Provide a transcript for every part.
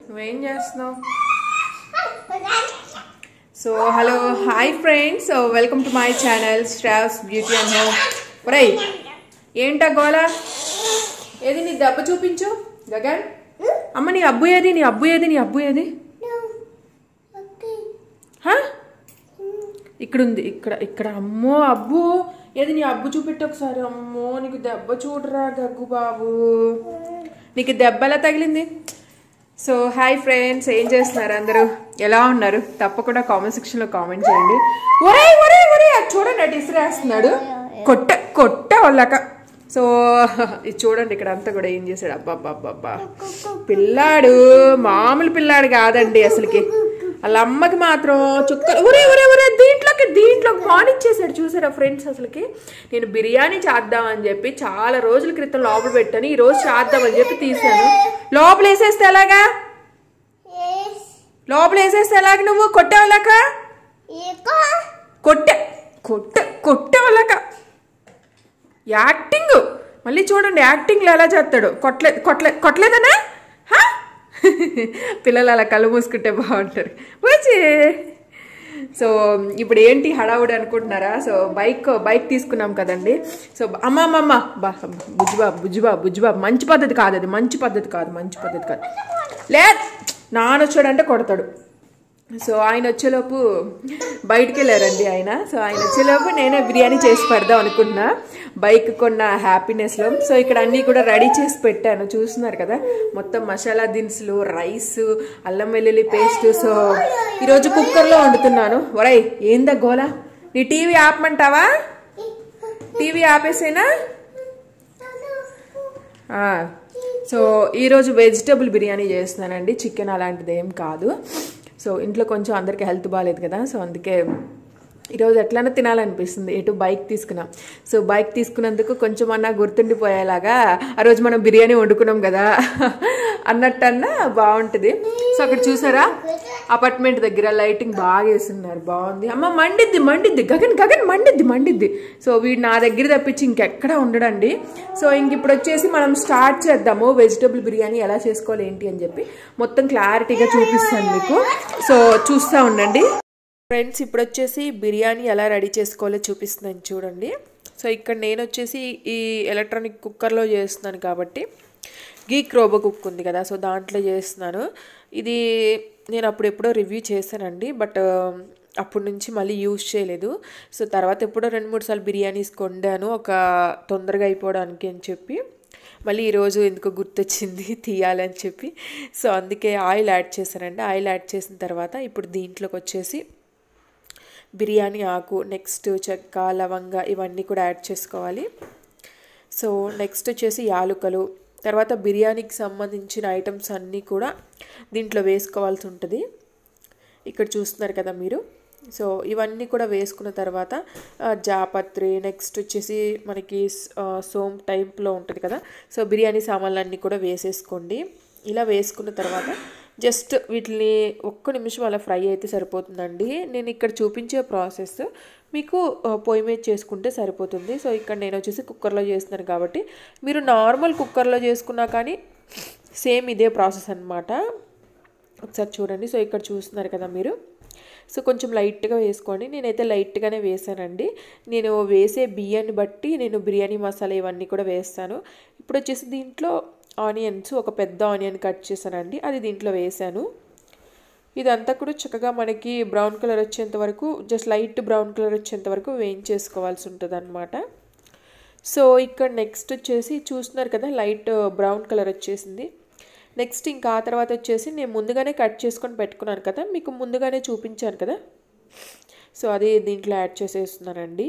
నువ్వేం చేస్తున్నావు so hello hi friends so welcome to my channel స్ట్రావ్స్ బ్యూటీ అండ్ హోమ్ ఒరై ఏంటా గోలా ఏది నీ దెబ్బ చూపించు గగన్ అమ్మ నీ అబ్బు ఏది నీ అబ్బు ఏది నీ అబ్బు ఏది హా? ఇక్కడ ఉంది ఇక్కడ ఇక్కడ అమ్మో అబ్బు ఏది నీ అబ్బు చూపెట్టు ఒకసారి అమ్మో నీకు దెబ్బ చూడరా గగ్గు బాబు నీకు దెబ్బ ఎలా తగిలింది సో హాయ్ ఫ్రెండ్స్ ఏం చేస్తున్నారు అందరూ ఎలా ఉన్నారు తప్పకుండా కామెంట్ సెక్షన్లో కామెంట్ చేయండి ఒరే ఒరే ఒరే అది చూడండి అటు ఇసిరేస్తున్నాడు కొట్ట కొట్ట వాళ్ళక సో ఇది చూడండి ఇక్కడ అంతా కూడా ఏం చేశాడు అబ్బా అబ్బా అబ్బా అబ్బా పిల్లాడు మామూలు పిల్లాడు కాదండి అసలుకి వాళ్ళ అమ్మకి మాత్రం చుక్కలు ఒరే ఒరే ఒరే దీంట్లోకి దీంట్లోకి మానిచ్చేసాడు చూసారా ఫ్రెండ్స్ అసలుకి నేను బిర్యానీ చేద్దామని చెప్పి చాలా రోజుల క్రితం లోపల పెట్టాను ఈ రోజు చేద్దామని చెప్పి తీసాను లోపల వేసేస్తే ఎలాగా లోపల వేసేస్తే ఎలాగ నువ్వు కొట్టేవాళ్ళక కొట్టే కొట్ట కొట్టేవాళ్ళక యాక్టింగ్ మళ్ళీ చూడండి యాక్టింగ్లో ఎలా చేస్తాడు కొట్లే కొట్లే కొట్టలేదనా హా? పిల్లలు అలా కళ్ళు మూసుకుంటే బాగుంటారు వచ్చి సో ఇప్పుడు ఏంటి హడావుడి అనుకుంటున్నారా సో బైక్ బైక్ తీసుకున్నాం కదండి సో అమ్మ అమ్మ అమ్మ బా బుజ్జిబాబు బుజ్జిబాబు బుజ్జిబాబు మంచి పద్ధతి కాదు అది మంచి పద్ధతి కాదు మంచి పద్ధతి కాదు లే నాన్న వచ్చాడంటే కొడతాడు సో ఆయన వచ్చేలోపు బయటికి వెళ్ళారండి ఆయన సో ఆయన వచ్చేలోపు నేనే బిర్యానీ చేసి పెడదాం అనుకున్నా బైక్ కొన్న హ్యాపీనెస్లో సో ఇక్కడ అన్నీ కూడా రెడీ చేసి పెట్టాను చూస్తున్నారు కదా మొత్తం మసాలా దినుసులు రైస్ అల్లం వెల్లుల్లి పేస్ట్ సో ఈరోజు కుక్కర్లో వండుతున్నాను ఒరై ఏందా గోలా నీ టీవీ ఆపమంటావా టీవీ ఆపేసేనా ఆ, సో ఈరోజు వెజిటబుల్ బిర్యానీ చేస్తున్నానండి చికెన్ అలాంటిది ఏం కాదు సో ఇంట్లో కొంచెం అందరికి హెల్త్ బాగాలేదు కదా సో అందుకే ఈరోజు ఎట్లైనా తినాలనిపిస్తుంది ఎటు బైక్ తీసుకున్నాం సో బైక్ తీసుకున్నందుకు కొంచెం అన్నా గుర్తుండిపోయేలాగా ఆ రోజు మనం బిర్యానీ వండుకున్నాం కదా అన్నట్టన్నా బాగుంటుంది సో అక్కడ చూసారా అపార్ట్మెంట్ దగ్గర లైటింగ్ బాగా వేస్తున్నారు బాగుంది అమ్మ మండిద్ది మండిద్ది గగన్ గగన్ మండిద్ది మండిద్ది సో వీడు నా దగ్గర తప్పించి ఇంకెక్కడ ఉండడండి సో ఇంక ఇప్పుడు వచ్చేసి మనం స్టార్ట్ చేద్దాము వెజిటబుల్ బిర్యానీ ఎలా చేసుకోవాలి ఏంటి అని చెప్పి మొత్తం క్లారిటీగా చూపిస్తాను మీకు సో చూస్తూ ఉండండి ఫ్రెండ్స్ ఇప్పుడు వచ్చేసి బిర్యానీ ఎలా రెడీ చేసుకోవాలో చూపిస్తున్నాను చూడండి సో ఇక్కడ నేను వచ్చేసి ఈ ఎలక్ట్రానిక్ కుక్కర్లో చేస్తున్నాను కాబట్టి గీక్ రోబో కుక్ ఉంది కదా సో దాంట్లో చేస్తున్నాను ఇది నేను అప్పుడు ఎప్పుడో రివ్యూ చేశానండి బట్ అప్పటి నుంచి మళ్ళీ యూజ్ చేయలేదు సో తర్వాత ఎప్పుడో రెండు మూడు సార్లు బిర్యానీస్ కొండాను ఒక తొందరగా అయిపోవడానికి అని చెప్పి మళ్ళీ ఈరోజు ఎందుకో గుర్తొచ్చింది తీయాలని చెప్పి సో అందుకే ఆయిల్ యాడ్ చేశానండి ఆయిల్ యాడ్ చేసిన తర్వాత ఇప్పుడు దీంట్లోకి వచ్చేసి బిర్యానీ ఆకు నెక్స్ట్ చెక్క లవంగ ఇవన్నీ కూడా యాడ్ చేసుకోవాలి సో నెక్స్ట్ వచ్చేసి యాలుకలు తర్వాత బిర్యానీకి సంబంధించిన ఐటమ్స్ అన్నీ కూడా దీంట్లో వేసుకోవాల్సి ఉంటుంది ఇక్కడ చూస్తున్నారు కదా మీరు సో ఇవన్నీ కూడా వేసుకున్న తర్వాత ఆ, జాపత్రి నెక్స్ట్ వచ్చేసి మనకి ఆ, సోమ్ టైప్లో ఉంటుంది కదా సో బిర్యానీ సామాన్లు అన్నీ కూడా వేసేసుకోండి ఇలా వేసుకున్న తర్వాత జస్ట్ వీటిని ఒక్క నిమిషం అలా ఫ్రై అయితే సరిపోతుందండి నేను ఇక్కడ చూపించే ప్రాసెస్ మీకు ఆ, పొయ్యి మీద చేసుకుంటే సరిపోతుంది సో ఇక్కడ నేను వచ్చేసి కుక్కర్లో చేస్తున్నాను కాబట్టి మీరు నార్మల్ కుక్కర్లో చేసుకున్నా కానీ సేమ్ ఇదే ప్రాసెస్ అన్నమాట ఒకసారి చూడండి సో ఇక్కడ చూస్తున్నారు కదా మీరు సో కొంచెం లైట్గా వేసుకోండి నేనైతే లైట్గానే వేసానండి నేను వేసే బియ్యాన్ని బట్టి నేను బిర్యానీ మసాలా ఇవన్నీ కూడా వేస్తాను ఇప్పుడు వచ్చేసి దీంట్లో ఆనియన్స్ ఒక పెద్ద ఆనియన్ కట్ చేశానండి అది దీంట్లో వేసాను ఇదంతా కూడా చక్కగా మనకి బ్రౌన్ కలర్ వచ్చేంత వరకు జస్ట్ లైట్ బ్రౌన్ కలర్ వచ్చేంత వరకు వేయించేసుకోవాల్సి ఉంటుంది అనమాట సో ఇక్కడ నెక్స్ట్ వచ్చేసి చూస్తున్నారు కదా లైట్ బ్రౌన్ కలర్ వచ్చేసింది నెక్స్ట్ ఇంకా ఆ తర్వాత వచ్చేసి నేను ముందుగానే కట్ చేసుకొని పెట్టుకున్నాను కదా మీకు ముందుగానే చూపించాను కదా సో అది దీంట్లో యాడ్ చేసేస్తున్నానండి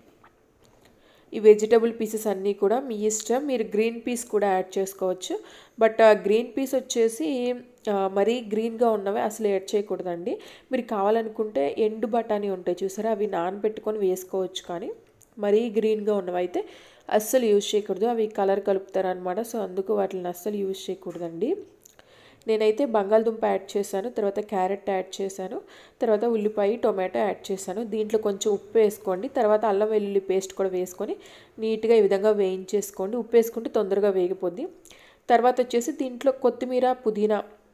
ఈ వెజిటబుల్ పీసెస్ అన్నీ కూడా మీ ఇష్టం మీరు గ్రీన్ పీస్ కూడా యాడ్ చేసుకోవచ్చు బట్ ఆ గ్రీన్ పీస్ వచ్చేసి ఆ, మరీ గ్రీన్గా ఉన్నవి అసలు యాడ్ చేయకూడదండి మీరు కావాలనుకుంటే ఎండు బఠానీ ఉంటాయి చూసారా అవి నానబెట్టుకొని వేసుకోవచ్చు కానీ మరీ గ్రీన్గా ఉన్నవి అయితే అస్సలు యూజ్ చేయకూడదు అవి కలర్ కలుపుతారనమాట సో అందుకు వాటిని అస్సలు యూజ్ చేయకూడదండి నేనైతే బంగాళదుంప యాడ్ చేశాను తర్వాత క్యారెట్ యాడ్ చేశాను తర్వాత ఉల్లిపాయ టొమాటో యాడ్ చేశాను దీంట్లో కొంచెం ఉప్పు వేసుకోండి తర్వాత అల్లం వెల్లుల్లి పేస్ట్ కూడా వేసుకొని నీట్గా ఈ విధంగా వేయించేసుకోండి ఉప్పు వేసుకుంటే తొందరగా వేగిపోద్ది తర్వాత వచ్చేసి దీంట్లో కొత్తిమీర పుదీనా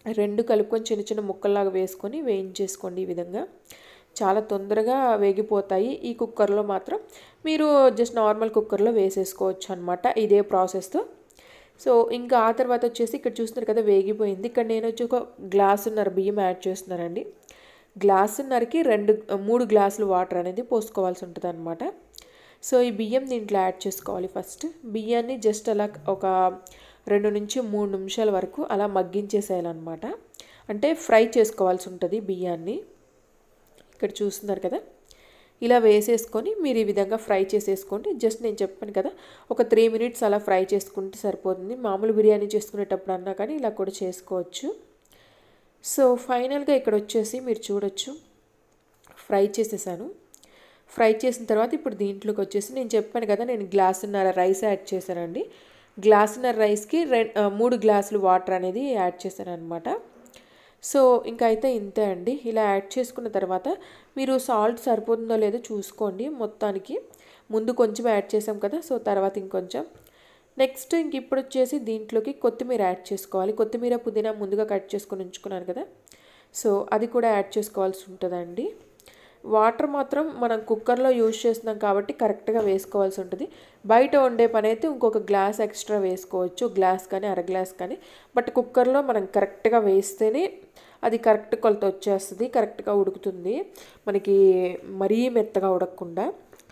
రెండు కలుపుకొని చిన్న చిన్న ముక్కల్లాగా వేసుకొని వేయించేసుకోండి ఈ విధంగా చాలా తొందరగా వేగిపోతాయి ఈ కుక్కర్లో మాత్రం మీరు జస్ట్ నార్మల్ కుక్కర్లో వేసేసుకోవచ్చు అనమాట ఇదే ప్రాసెస్తో సో ఇంకా ఆ తర్వాత వచ్చేసి ఇక్కడ చూస్తున్నారు కదా వేగిపోయింది ఇక్కడ నేను వచ్చి ఒక గ్లాసున్నర బియ్యం యాడ్ చేస్తున్నానండి గ్లాసున్నరకి రెండు మూడు గ్లాసులు వాటర్ అనేది పోసుకోవాల్సి ఉంటుంది అనమాట సో ఈ బియ్యం దీంట్లో యాడ్ చేసుకోవాలి ఫస్ట్ బియ్యాన్ని జస్ట్ అలా ఒక రెండు నుంచి మూడు నిమిషాల వరకు అలా మగ్గించేసేయాలన్నమాట అంటే ఫ్రై చేసుకోవాల్సి ఉంటుంది బియ్యాన్ని ఇక్కడ చూస్తున్నారు కదా ఇలా వేసేసుకొని మీరు ఈ విధంగా ఫ్రై చేసేసుకోండి జస్ట్ నేను చెప్పాను కదా ఒక త్రీ మినిట్స్ అలా ఫ్రై చేసుకుంటే సరిపోతుంది మామూలు బిర్యానీ చేసుకునేటప్పుడు అన్నా కానీ ఇలా కూడా చేసుకోవచ్చు సో ఫైనల్గా ఇక్కడ వచ్చేసి మీరు చూడొచ్చు ఫ్రై చేసేసాను ఫ్రై చేసిన తర్వాత ఇప్పుడు దీంట్లోకి వచ్చేసి నేను చెప్పాను కదా నేను గ్లాసున్నర రైస్ యాడ్ చేశానండి గ్లాసున్నర రైస్కి రెం మూడు గ్లాసులు వాటర్ అనేది యాడ్ చేశాను అనమాట సో ఇంకా అయితే ఇంతే అండి ఇలా యాడ్ చేసుకున్న తర్వాత మీరు సాల్ట్ సరిపోతుందో లేదో చూసుకోండి మొత్తానికి ముందు కొంచెం యాడ్ చేసాం కదా సో తర్వాత ఇంకొంచెం నెక్స్ట్ ఇంక ఇప్పుడు వచ్చేసి దీంట్లోకి కొత్తిమీర యాడ్ చేసుకోవాలి కొత్తిమీర పుదీనా ముందుగా కట్ చేసుకొని ఉంచుకున్నాను కదా సో అది కూడా యాడ్ చేసుకోవాల్సి ఉంటుందండి వాటర్ మాత్రం మనం కుక్కర్లో యూజ్ చేస్తున్నాం కాబట్టి కరెక్ట్గా వేసుకోవాల్సి ఉంటుంది బయట వండే పని అయితే ఇంకొక గ్లాస్ ఎక్స్ట్రా వేసుకోవచ్చు గ్లాస్ కానీ అర గ్లాస్ కానీ బట్ కుక్కర్లో మనం కరెక్ట్గా వేస్తేనే అది కరెక్ట్ కొలత వచ్చేస్తుంది కరెక్ట్గా ఉడుకుతుంది మనకి మరీ మెత్తగా ఉడకకుండా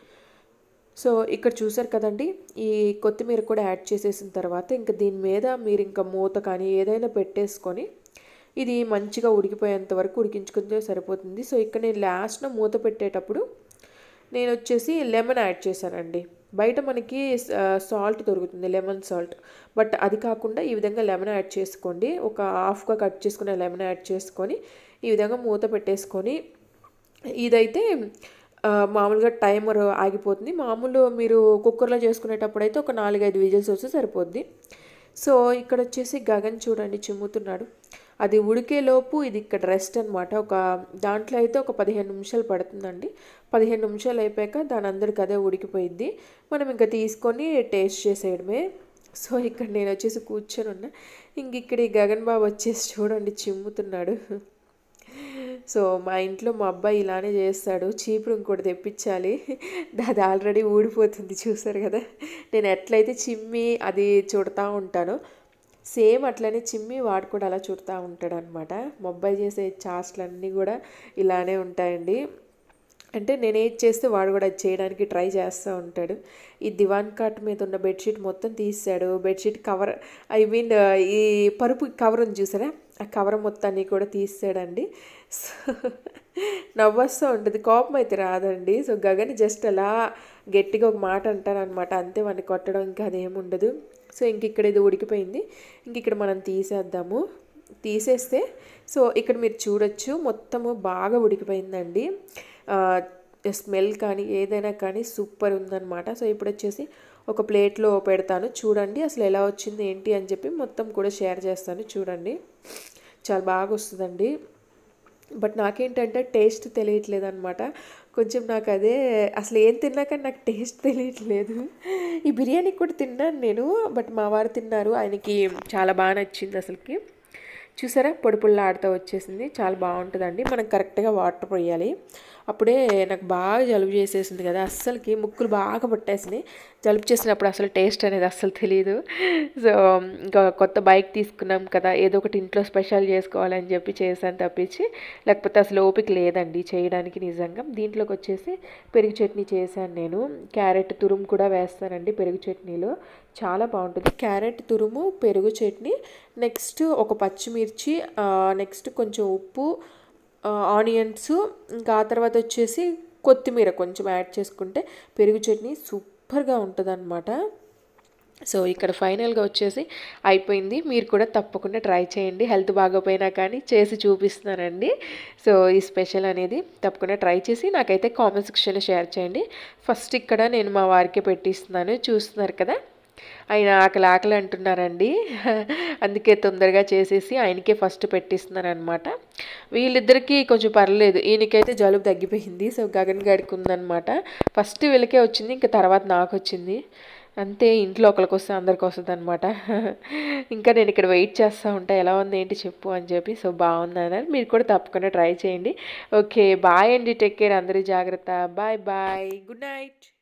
సో ఇక్కడ చూసారు కదండి ఈ కొత్తిమీర కూడా యాడ్ చేసేసిన తర్వాత ఇంకా దీని మీద మీరు ఇంకా మూత కానీ ఏదైనా పెట్టేసుకొని ఇది మంచిగా ఉడికిపోయేంత వరకు ఉడికించుకుంటే సరిపోతుంది సో ఇక్కడ నేను లాస్ట్న మూత పెట్టేటప్పుడు నేను వచ్చేసి లెమన్ యాడ్ చేశానండి బయట మనకి సాల్ట్ దొరుకుతుంది లెమన్ సాల్ట్ బట్ అది కాకుండా ఈ విధంగా లెమన్ యాడ్ చేసుకోండి ఒక హాఫ్గా కట్ చేసుకునే లెమన్ యాడ్ చేసుకొని ఈ విధంగా మూత పెట్టేసుకొని ఇదైతే మామూలుగా టైమర్ ఆగిపోతుంది మామూలు మీరు కుక్కర్లో చేసుకునేటప్పుడు అయితే ఒక నాలుగైదు విజిల్స్ వస్తే సరిపోద్ది సో ఇక్కడ వచ్చేసి గగన్ చూడండి చిమ్ముతున్నాడు అది ఉడికేలోపు ఇది ఇక్కడ రెస్ట్ అనమాట ఒక దాంట్లో అయితే ఒక పదిహేను నిమిషాలు పడుతుందండి పదిహేను నిమిషాలు అయిపోయాక దాని అందరికి అదే ఉడికిపోయింది మనం ఇంకా తీసుకొని టేస్ట్ చేసేయడమే సో ఇక్కడ నేను వచ్చేసి కూర్చొని ఉన్నా ఇంక ఇక్కడ ఈ గగన్ బాబు వచ్చేసి చూడండి చిమ్ముతున్నాడు సో మా ఇంట్లో మా అబ్బాయి ఇలానే చేస్తాడు చీపురు ఇంకోటి తెప్పించాలి అది ఆల్రెడీ ఊడిపోతుంది చూసారు కదా నేను ఎట్లయితే చిమ్మి అది చుడతా ఉంటానో సేమ్ అట్లనే చిమ్మి వాడు కూడా అలా చుడతా ఉంటాడు అనమాట మా అబ్బాయి చేసే చాస్ట్లన్నీ కూడా ఇలానే ఉంటాయండి అంటే నేను ఏది చేస్తే వాడు కూడా అది చేయడానికి ట్రై చేస్తూ ఉంటాడు ఈ దివాన్ కాట్ మీద ఉన్న బెడ్షీట్ మొత్తం తీసాడు బెడ్షీట్ కవర్ ఐ మీన్ ఈ పరుపు కవర్ ఉంది చూసారా ఆ కవర్ మొత్తాన్ని కూడా తీసాడండి సో నవ్వొస్తూ ఉంటుంది కోపం అయితే రాదండి సో గగన్ జస్ట్ అలా గట్టిగా ఒక మాట అంటాను అనమాట అంతే వాడిని కొట్టడం ఇంకా అదేముండదు సో ఇంక ఇక్కడ ఇది ఉడికిపోయింది ఇంక ఇక్కడ మనం తీసేద్దాము తీసేస్తే సో ఇక్కడ మీరు చూడొచ్చు మొత్తము బాగా ఉడికిపోయిందండి స్మెల్ కానీ ఏదైనా కానీ సూపర్ ఉందన్నమాట సో ఇప్పుడు వచ్చేసి ఒక ప్లేట్లో పెడతాను చూడండి అసలు ఎలా వచ్చింది ఏంటి అని చెప్పి మొత్తం కూడా షేర్ చేస్తాను చూడండి చాలా బాగా వస్తుందండి బట్ నాకేంటంటే టేస్ట్ తెలియట్లేదు అనమాట కొంచెం నాకు అదే అసలు ఏం తిన్నా కానీ నాకు టేస్ట్ తెలియట్లేదు ఈ బిర్యానీ కూడా తిన్నాను నేను బట్ మా వారు తిన్నారు ఆయనకి చాలా బాగా నచ్చింది అసలుకి చూసారా పొడి పుల్ల ఆడుతూ వచ్చేసింది చాలా బాగుంటుందండి మనం కరెక్ట్గా వాటర్ పోయాలి అప్పుడే నాకు బాగా జలుబు చేసేసింది కదా అస్సలకి ముక్కులు బాగా పట్టేసినాయి జలుబు చేసినప్పుడు అసలు టేస్ట్ అనేది అస్సలు తెలియదు సో ఇంకా కొత్త బైక్ తీసుకున్నాం కదా ఏదో ఒకటి ఇంట్లో స్పెషల్ చేసుకోవాలని చెప్పి చేశాను తప్పించి లేకపోతే అసలు ఓపిక లేదండి చేయడానికి నిజంగా దీంట్లోకి వచ్చేసి పెరుగు చట్నీ చేశాను నేను క్యారెట్ తురుము కూడా వేస్తానండి పెరుగు చట్నీలో చాలా బాగుంటుంది క్యారెట్ తురుము పెరుగు చట్నీ నెక్స్ట్ ఒక పచ్చిమిర్చి నెక్స్ట్ కొంచెం ఉప్పు ఆనియన్స్ ఇంకా ఆ తర్వాత వచ్చేసి కొత్తిమీర కొంచెం యాడ్ చేసుకుంటే పెరుగు చట్నీ సూపర్గా ఉంటుంది అనమాట సో ఇక్కడ ఫైనల్గా వచ్చేసి అయిపోయింది మీరు కూడా తప్పకుండా ట్రై చేయండి హెల్త్ బాగోపోయినా కానీ చేసి చూపిస్తున్నానండి సో ఈ స్పెషల్ అనేది తప్పకుండా ట్రై చేసి నాకైతే కామెంట్ సెక్షన్లో షేర్ చేయండి ఫస్ట్ ఇక్కడ నేను మా వారికి పెట్టిస్తున్నాను చూస్తున్నారు కదా ఆయన ఆకలి ఆకలి అంటున్నారండి అందుకే తొందరగా చేసేసి ఆయనకే ఫస్ట్ పెట్టిస్తున్నాను అనమాట వీళ్ళిద్దరికీ కొంచెం పర్లేదు ఈయనకైతే జలుబు తగ్గిపోయింది సో గగన్ గడికి ఉందనమాట ఫస్ట్ వీళ్ళకే వచ్చింది ఇంకా తర్వాత నాకు వచ్చింది అంతే ఇంట్లో ఒకరికి వస్తే అందరికి వస్తుంది అనమాట ఇంకా నేను ఇక్కడ వెయిట్ చేస్తూ ఉంటా ఎలా ఉంది ఏంటి చెప్పు అని చెప్పి సో బాగుంది అన్నారు మీరు కూడా తప్పకుండా ట్రై చేయండి ఓకే బాయ్ అండి టేక్ కేర్ అందరి జాగ్రత్త బాయ్ బాయ్ గుడ్ నైట్